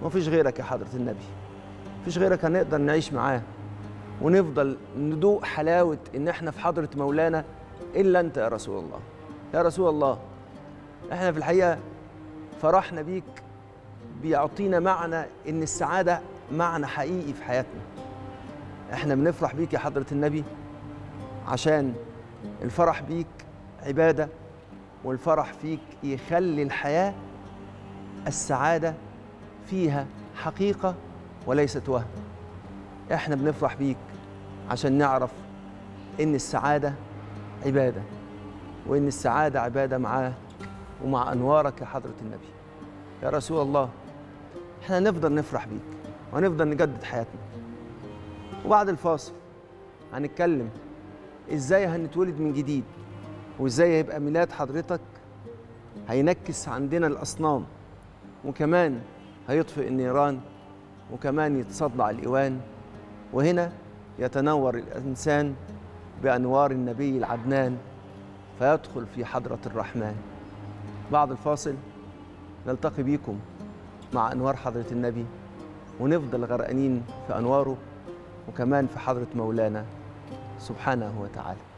ما فيش غيرك يا حضرة النبي فيش غيرك هنقدر نعيش معاه ونفضل ندوق حلاوة إن إحنا في حضرة مولانا إلا أنت يا رسول الله يا رسول الله إحنا في الحقيقة فرحنا بيك بيعطينا معنى إن السعادة معنى حقيقي في حياتنا إحنا بنفرح بيك يا حضرة النبي عشان الفرح بيك عبادة والفرح فيك يخلي الحياة السعادة فيها حقيقة وليست وهم احنا بنفرح بيك عشان نعرف ان السعادة عبادة وان السعادة عبادة معاه ومع انوارك يا حضرة النبي يا رسول الله احنا نفضل نفرح بيك ونفضل نجدد حياتنا وبعد الفاصل هنتكلم ازاي هنتولد من جديد وازاي هيبقى ميلاد حضرتك هينكس عندنا الاصنام وكمان هيطفئ النيران وكمان يتصدع الايوان وهنا يتنور الانسان بانوار النبي العدنان فيدخل في حضره الرحمن بعد الفاصل نلتقي بيكم مع انوار حضره النبي ونفضل غرقانين في انواره وكمان في حضره مولانا سبحانه وتعالى